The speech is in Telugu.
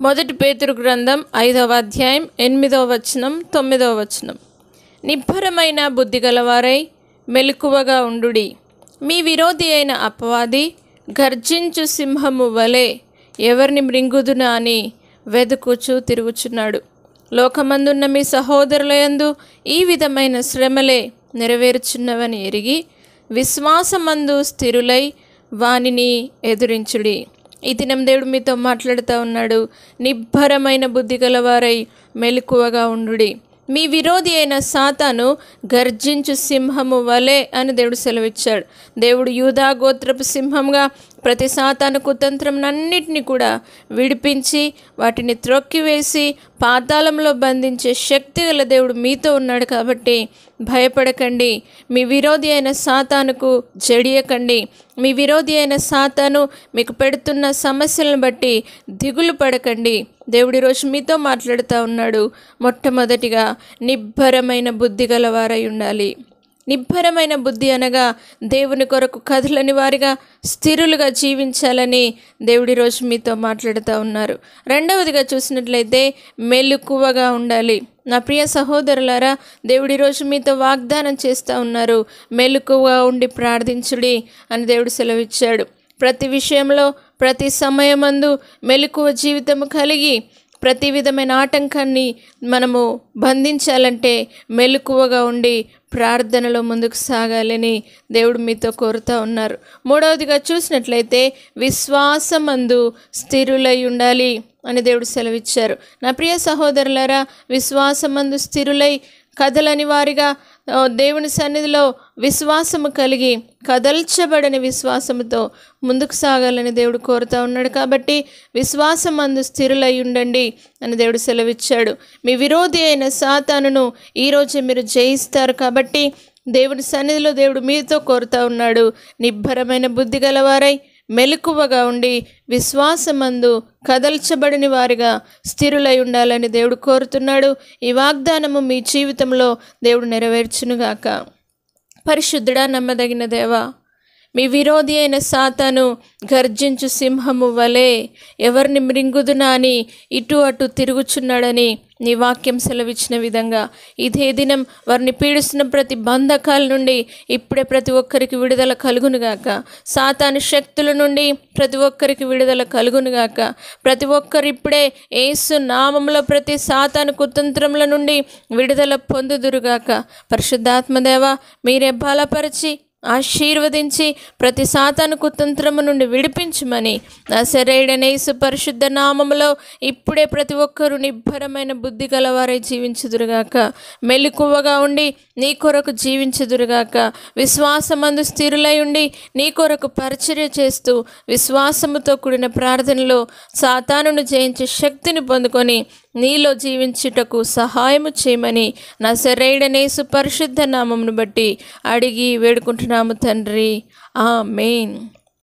మొదటి పేతురు గ్రంథం ఐదవ అధ్యాయం ఎనిమిదవ వచనం తొమ్మిదవ వచనం నిబ్బరమైన బుద్ధి గలవారై మెలకువగా ఉండుడి మీ విరోధి అయిన అపవాది గర్జించు సింహము వలె ఎవరిని మృంగుదునా అని వెదుకుచూ తిరుగుచున్నాడు లోకమందున్న మీ సహోదరులయందు ఈ విధమైన శ్రమలే నెరవేరుచున్నవని ఎరిగి విశ్వాసమందు స్థిరులై వానిని ఎదురించుడి ఈ దినం దేవుడు మీతో మాట్లాడుతూ ఉన్నాడు నిబ్బరమైన బుద్ధి గలవారై మెలకువగా ఉండుడి మీ విరోధి అయిన సాతాను గర్జించు సింహము వలె అని దేవుడు సెలవిచ్చాడు దేవుడు యూదా గోత్రపు సింహంగా ప్రతి సాతాను కుతంత్రంనన్నిటిని కూడా విడిపించి వాటిని త్రొక్కివేసి పాతాళంలో బంధించే శక్తి గల దేవుడు మీతో ఉన్నాడు కాబట్టి భయపడకండి మీ విరోధి అయిన సాతానుకు జడియకండి మీ విరోధి అయిన సాతాను మీకు పెడుతున్న సమస్యలను బట్టి దిగులు పడకండి దేవుడి రోజు మీతో మాట్లాడుతూ ఉన్నాడు మొట్టమొదటిగా నిబ్బరమైన బుద్ధి గలవారై ఉండాలి నిబ్బరమైన బుద్ధి అనగా దేవుని కొరకు కథలని వారిగా స్థిరులుగా జీవించాలని దేవుడి రోజు మీతో మాట్లాడుతూ ఉన్నారు రెండవదిగా చూసినట్లయితే మెలకువగా ఉండాలి నా ప్రియ సహోదరులారా దేవుడి రోజు మీతో వాగ్దానం చేస్తూ ఉన్నారు మెలకువగా ఉండి ప్రార్థించుడి అని దేవుడు సెలవిచ్చాడు ప్రతి విషయంలో ప్రతి సమయమందు మెలకువ జీవితము కలిగి ప్రతి విధమైన ఆటంకాన్ని మనము బంధించాలంటే మెలకువగా ఉండి ప్రార్థనలో ముందుకు సాగాలని దేవుడు మీతో కోరుతూ ఉన్నారు మూడవదిగా చూసినట్లయితే విశ్వాసమందు స్థిరులై ఉండాలి అని దేవుడు సెలవిచ్చారు నా ప్రియ సహోదరులారా విశ్వాసమందు స్థిరులై కదలని వారిగా ఆ, దేవుని సన్నిధిలో విశ్వాసము కలిగి కదల్చబడని విశ్వాసముతో ముందుకు సాగాలని దేవుడు కోరుతా ఉన్నాడు కాబట్టి విశ్వాసం అందు స్థిరులై ఉండండి అని దేవుడు సెలవిచ్చాడు మీ విరోధి అయిన సాతానును ఈరోజు మీరు జయిస్తారు కాబట్టి దేవుని సన్నిధిలో దేవుడు మీతో కోరుతా ఉన్నాడు నిబ్బరమైన బుద్ధి గలవారై మెలకువగా ఉండి విశ్వాసమందు కదల్చబడిన వారిగా స్థిరులై ఉండాలని దేవుడు కోరుతున్నాడు ఈ వాగ్దానము మీ జీవితంలో దేవుడు నెరవేర్చునుగాక పరిశుద్ధుడా నమ్మదగిన దేవా మీ విరోధి అయిన సాతాను గర్జించు సింహము వలె ఎవరిని మృంగుదునా అని ఇటు అటు తిరుగుచున్నాడని నీ వాక్యం సెలవిచ్చిన విధంగా ఇదే దినం వారిని పీడిస్తున్న ప్రతి బంధకాల నుండి ఇప్పుడే ప్రతి ఒక్కరికి విడుదల కలుగునుగాక సాతాను శక్తుల నుండి ప్రతి ఒక్కరికి విడుదల కలుగునుగాక ప్రతి ఒక్కరు ఇప్పుడే ఏసు నామంలో ప్రతి సాతాను కుతంత్రముల నుండి విడుదల పొందుదురుగాక పరిశుద్ధాత్మదేవ మీరే బలపరిచి ఆశీర్వదించి ప్రతి సాతాను కుతంత్రము నుండి విడిపించమని నా సరైడనేసు పరిశుద్ధ నామములో ఇప్పుడే ప్రతి ఒక్కరూ నిబ్బరమైన బుద్ధి గలవారై జీవించుదురుగాక మెలకువగా ఉండి నీ కొరకు జీవించుదురుగాక విశ్వాసమందు స్థిరులై ఉండి నీ కొరకు పరిచర్య చేస్తూ విశ్వాసముతో కూడిన ప్రార్థనలో సాతానును జయించే శక్తిని పొందుకొని నీలో జీవించుటకు సహాయము చేయమని నా సరైడనేసు పరిశుద్ధ నామమును బట్టి అడిగి వేడుకుంటున్నాము తండ్రి ఆ మెయిన్